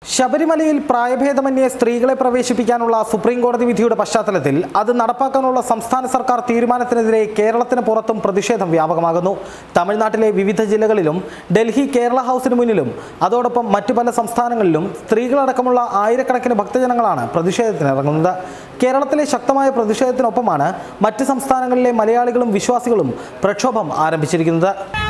ശബരിമലയിൽ പ്രായഭേദമന്യേ സ്ത്രീകളെ പ്രവേശിപ്പിക്കാനുള്ള സുപ്രീം കോടതി വിധിയുടെ പശ്ചാത്തലത്തിൽ അത് നടപ്പാക്കാനുള്ള സംസ്ഥാന സർക്കാർ തീരുമാനത്തിനെതിരെ കേരളത്തിന് പുറത്തും പ്രതിഷേധം വ്യാപകമാകുന്നു തമിഴ്നാട്ടിലെ വിവിധ ജില്ലകളിലും ഡൽഹി കേരള ഹൗസിന് മുന്നിലും അതോടൊപ്പം മറ്റു പല സംസ്ഥാനങ്ങളിലും സ്ത്രീകളടക്കമുള്ള ആയിരക്കണക്കിന് ഭക്തജനങ്ങളാണ് പ്രതിഷേധത്തിനിറങ്ങുന്നത് കേരളത്തിലെ ശക്തമായ പ്രതിഷേധത്തിനൊപ്പമാണ് മറ്റ് സംസ്ഥാനങ്ങളിലെ മലയാളികളും വിശ്വാസികളും പ്രക്ഷോഭം ആരംഭിച്ചിരിക്കുന്നത്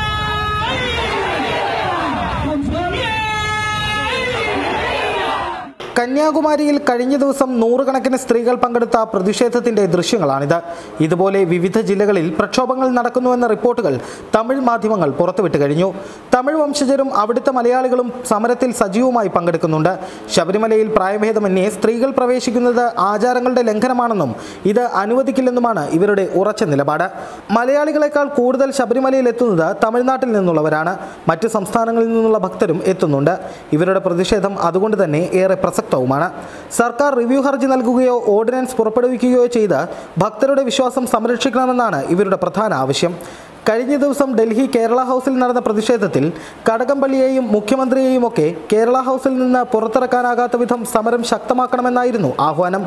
കന്യാകുമാരിയിൽ കഴിഞ്ഞ ദിവസം നൂറുകണക്കിന് സ്ത്രീകൾ പങ്കെടുത്ത പ്രതിഷേധത്തിന്റെ ദൃശ്യങ്ങളാണിത് ഇതുപോലെ വിവിധ ജില്ലകളിൽ പ്രക്ഷോഭങ്ങൾ നടക്കുന്നുവെന്ന റിപ്പോർട്ടുകൾ തമിഴ് മാധ്യമങ്ങൾ പുറത്തുവിട്ട് കഴിഞ്ഞു തമിഴ് വംശജരും അവിടുത്തെ മലയാളികളും സമരത്തിൽ സജീവമായി പങ്കെടുക്കുന്നുണ്ട് ശബരിമലയിൽ പ്രായഭേദമന്യേ സ്ത്രീകൾ പ്രവേശിക്കുന്നത് ആചാരങ്ങളുടെ ലംഘനമാണെന്നും ഇത് അനുവദിക്കില്ലെന്നുമാണ് ഇവരുടെ ഉറച്ച നിലപാട് മലയാളികളെക്കാൾ കൂടുതൽ ശബരിമലയിൽ എത്തുന്നത് തമിഴ്നാട്ടിൽ നിന്നുള്ളവരാണ് മറ്റ് സംസ്ഥാനങ്ങളിൽ നിന്നുള്ള ഭക്തരും എത്തുന്നുണ്ട് ഇവരുടെ പ്രതിഷേധം അതുകൊണ്ട് തന്നെ ഏറെ പ്രസക്തവുമാണ് സർക്കാർ റിവ്യൂ ഹർജി നൽകുകയോ ഓർഡിനൻസ് പുറപ്പെടുവിക്കുകയോ ചെയ്ത് ഭക്തരുടെ വിശ്വാസം സംരക്ഷിക്കണമെന്നാണ് ഇവരുടെ പ്രധാന ആവശ്യം കഴിഞ്ഞ ദിവസം ഡൽഹി കേരള ഹൗസിൽ നടന്ന പ്രതിഷേധത്തിൽ കടകംപള്ളിയെയും മുഖ്യമന്ത്രിയെയും ഒക്കെ കേരള ഹൗസിൽ നിന്ന് പുറത്തിറക്കാനാകാത്ത വിധം സമരം ശക്തമാക്കണമെന്നായിരുന്നു ആഹ്വാനം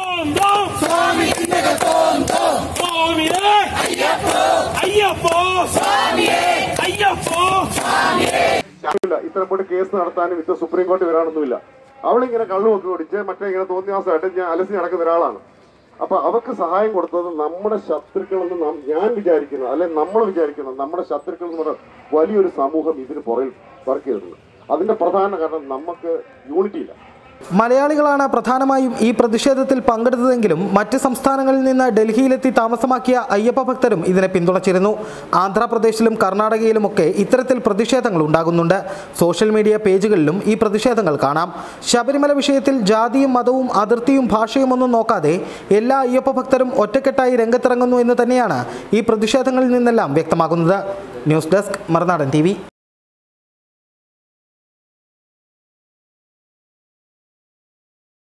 സ്വാമിയേ അയ്യപ്പോ അയ്യപ്പോ ഇല്ല ഇത്തരപ്പെട്ട് കേസ് നടത്താനും ഇത്ര സുപ്രീം കോടതി വരാനൊന്നുമില്ല അവളിങ്ങനെ കള്ളുമൊക്കെ കുടിച്ച് മറ്റേ ഇങ്ങനെ തോന്നിയാസമായിട്ട് ഞാൻ അലസി നടക്കുന്ന ഒരാളാണ് അപ്പൊ അവർക്ക് സഹായം കൊടുത്തത് നമ്മുടെ ശത്രുക്കളെന്ന് നാം ഞാൻ വിചാരിക്കുന്നത് അല്ലെ നമ്മൾ വിചാരിക്കുന്നത് നമ്മുടെ ശത്രുക്കൾ എന്ന് പറഞ്ഞ വലിയൊരു സമൂഹം ഇതിന് പുറകിൽ വർക്ക് ചെയ്തിട്ടുണ്ട് അതിന്റെ പ്രധാന കാരണം നമുക്ക് യൂണിറ്റി ഇല്ല മലയാളികളാണ് പ്രധാനമായും ഈ പ്രതിഷേധത്തിൽ പങ്കെടുത്തതെങ്കിലും മറ്റ് സംസ്ഥാനങ്ങളിൽ നിന്ന് ഡൽഹിയിലെത്തി താമസമാക്കിയ അയ്യപ്പ ഭക്തരും ഇതിനെ പിന്തുണച്ചിരുന്നു ആന്ധ്രാപ്രദേശിലും കർണാടകയിലുമൊക്കെ ഇത്തരത്തിൽ പ്രതിഷേധങ്ങൾ ഉണ്ടാകുന്നുണ്ട് സോഷ്യൽ മീഡിയ പേജുകളിലും ഈ പ്രതിഷേധങ്ങൾ കാണാം ശബരിമല വിഷയത്തിൽ ജാതിയും മതവും അതിർത്തിയും ഭാഷയും ഒന്നും നോക്കാതെ എല്ലാ അയ്യപ്പ ഭക്തരും ഒറ്റക്കെട്ടായി രംഗത്തിറങ്ങുന്നു എന്ന് തന്നെയാണ് ഈ പ്രതിഷേധങ്ങളിൽ നിന്നെല്ലാം വ്യക്തമാകുന്നത് ന്യൂസ് ഡെസ്ക് മറുനാടൻ ടി